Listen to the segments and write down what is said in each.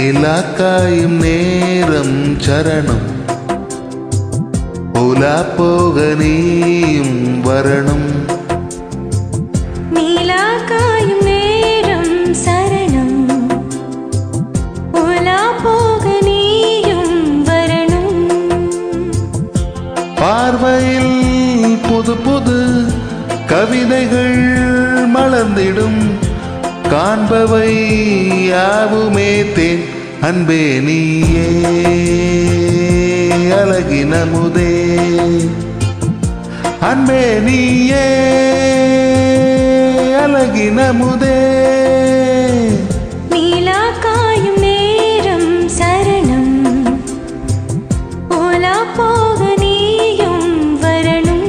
நிலாக்காயும் நேரம் சரணம் உலா போக நீயும் வரணும் நீலா காயும் நேரம் சரணம் உலா போக நீயும் வரணும் பார்வையில் புது புது கவிதைகள் மலர்ந்திடும் காண்பவை யாவுமே தேன் அன்பே நீயே அழகின முதே அன்பே நீயே அழகின முதே நீலா காயும் நேரம் சரணம் உலா போக நீயும் வரணும்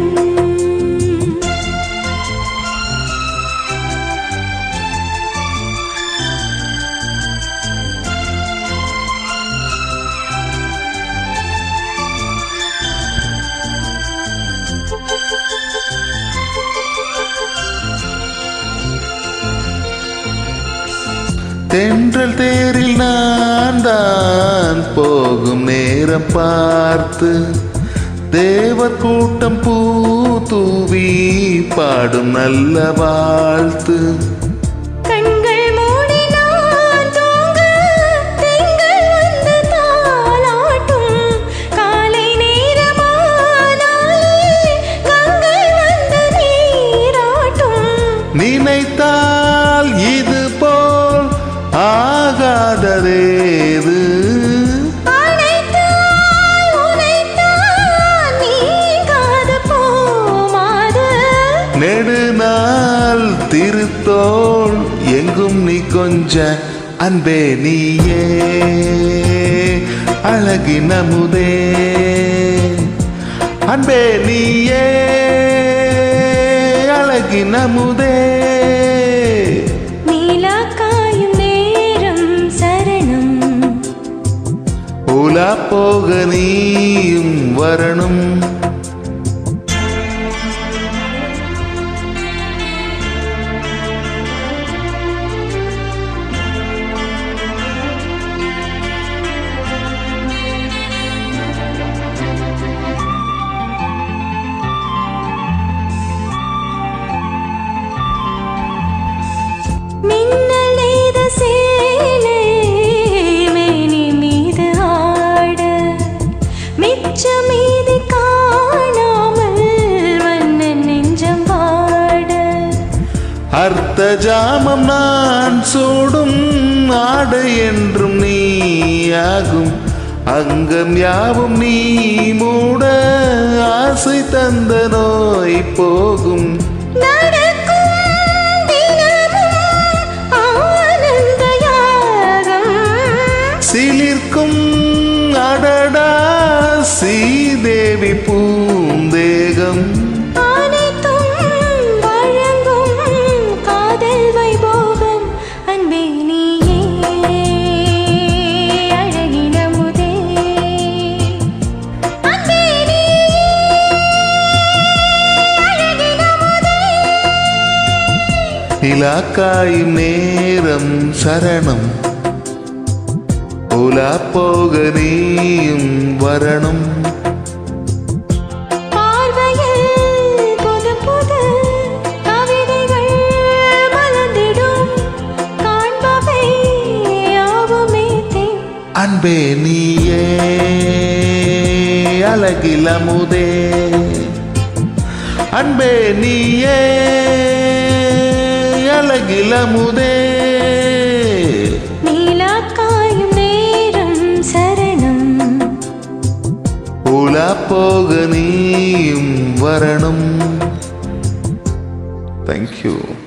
தென்றல் தேரில் நான் தான் போகும் நேரம் பார்த்து தேவர் கூட்டம் பூ தூவி பாடும் நல்ல வாழ்த்து கண்கள் மூடி நான் தூங்க திங்கள் வந்து தாலாட்டும் காலை நேரமானாலே கங்கை வந்து நீராட்டும் நினைத்தால் இது போல் ஆகாததேது அனைத்தால் உனைத்தான் நீங்காத போமாது நெடுநாள் திருத்தோள் எங்கும் நீ கொஞ்ச அன்பே நீயே அழகின முதே அன்பே நீயே அழகின முதே நீலா காயும் நேரம் சரணம் உலா போக நீயும் வரணும் மின்னல் நெய்த சேலை மேனி மீது ஆட மிச்ச மீதி காணாமல் மன்னன் நெஞ்சம் வாட அர்த்த ஜாமம் நான் சூடும் ஆடை என்றும் நீயாகும் அங்கம் யாவும் நீ மூட ஆசை தந்த நோய் போகும் நடக்கும் தினமும் ஆனந்த யாகம் சிலிர்க்கும் அடடா சீதேவி பூந்தேகம் அனைத்தும் வழங்கும் காதல் வைபோகம் அன்பே நீயே அழகின முதே அன்பே நீயே அழகின முதே நிலாக்காயும் நேரம் சரணம் உலா போக நீயும் வரணும் பார்வையில் புது புது கவிதைகள் மலர்ந்திடும் காண்பவை யாவுமே தேன் அன்பே நீயே அழகிலமுதே அன்பே நீயே அழகிலமுதே நீலா காயும் நேரம் சரணம் உலா போக நீயும் வரணும் தேங்க்யூ